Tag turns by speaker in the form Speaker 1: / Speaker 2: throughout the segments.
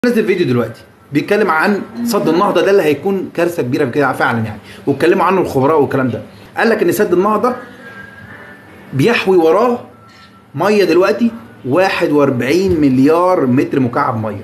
Speaker 1: نزل فيديو دلوقتي بيتكلم عن سد النهضه ده اللي هيكون كارثه كبيره كده فعلا يعني واتكلموا عنه الخبراء والكلام ده قال لك ان سد النهضه بيحوي وراه ميه دلوقتي 41 مليار متر مكعب ميه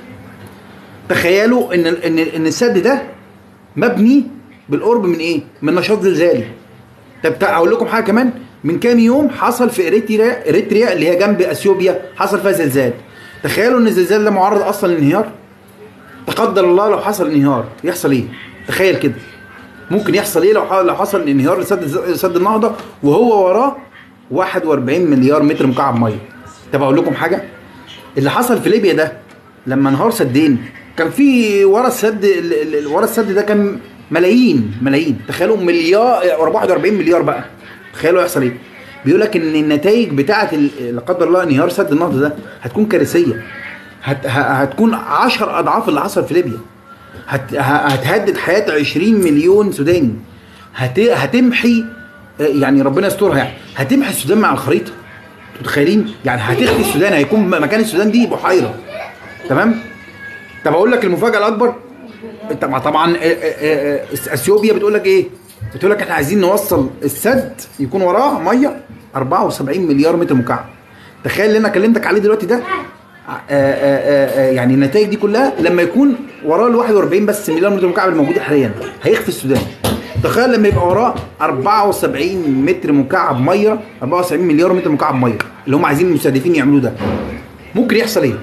Speaker 1: تخيلوا ان ان ان السد ده مبني بالقرب من ايه من نشاط زلزالي طب تع- اقول لكم حاجه كمان من كام يوم حصل في اريتريا اريتريا اللي هي جنب اثيوبيا حصل فيها زلزال تخيلوا ان الزلزال ده معرض اصلا للانهيار تقدر الله لو حصل انهيار يحصل ايه تخيل كده ممكن يحصل ايه لو ح- لو حصل انهيار لسد سد النهضه وهو وراه 41 مليار متر مكعب ميه طب اقول لكم حاجه اللي حصل في ليبيا ده لما انهار سدين كان في ورا السد ال- ال- ال- ورا السد ده كان ملايين ملايين تخيلوا مليار 41 مليار بقى تخيلوا يحصل ايه بيقول لك ان النتائج بتاعه ال- لا قدر الله انهيار سد النهضه ده هتكون كارثيه هت ه- هتكون 10 اضعاف اللي حصل في ليبيا هت ه- هتهدد حياه 20 مليون سوداني هت هتمحي آه، يعني ربنا يسترها يعني هتمحي السودان مع الخريطه انتوا متخيلين يعني هتخفي السودان هيكون م- مكان السودان دي بحيره تمام طب اقول لك المفاجاه الاكبر طبعا طبعا آه، آه، آه، اثيوبيا بتقول لك ايه بتقول لك احنا عايزين نوصل السد يكون وراه ميه 74 مليار متر مكعب تخيل اللي انا كلمتك عليه دلوقتي ده آه، آه، آه، آه، يعني النتائج دي كلها لما يكون وراه ال 41 بس مليار متر مكعب الموجودين حاليا هيخفي السودان تخيل لما يبقى وراه 74 متر مكعب ميه 74 مليار متر مكعب ميه اللي هم عايزين المستهدفين يعملوه ده ممكن يحصل ايه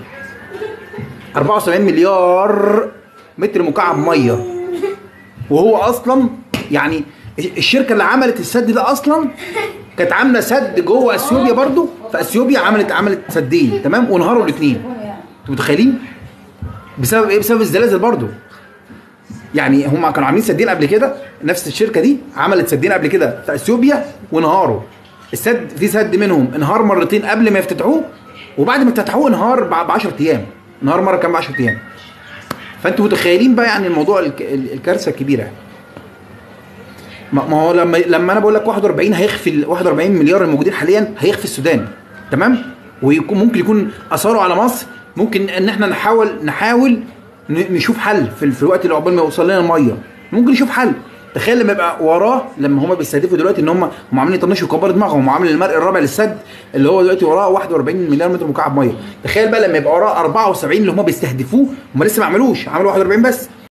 Speaker 1: 74 مليار متر مكعب ميه وهو اصلا يعني الشركه اللي عملت السد ده اصلا كانت عامله سد جوه اثيوبيا برضو فاثيوبيا عملت عملت سدين تمام وانهاروا الاثنين انتوا متخيلين بسبب ايه بسبب الزلازل برضو يعني هم كانوا عاملين سدين قبل كده نفس الشركه دي عملت سدين قبل كده في اثيوبيا وانهاروا السد في سد منهم انهار مرتين قبل ما يفتتحوه وبعد ما افتتحوه انهار ب 10 ايام انهار مره كان ب 10 ايام فانتوا متخيلين بقى يعني الموضوع الك- ال- الكارثه الكبيره يعني. ما ما هو لما لما انا بقول لك 41 هيخفي ال 41 مليار الموجودين حاليا هيخفي السودان تمام ويكون ممكن يكون اثاره على مصر ممكن ان احنا نحاول نحاول ن- نشوف حل في, ال- في الوقت اللي عقبال ما يوصل لنا الميه ممكن نشوف حل تخيل لما يبقى وراه لما هم بيستهدفوا دلوقتي ان هم هم عاملين يطنشوا كبار دماغهم وعامل المرء الرابع للسد اللي هو دلوقتي وراه 41 مليار متر مكعب ميه تخيل بقى لما يبقى وراه 74 اللي هم بيستهدفوه هم لسه ما عملوش عملوا 41 بس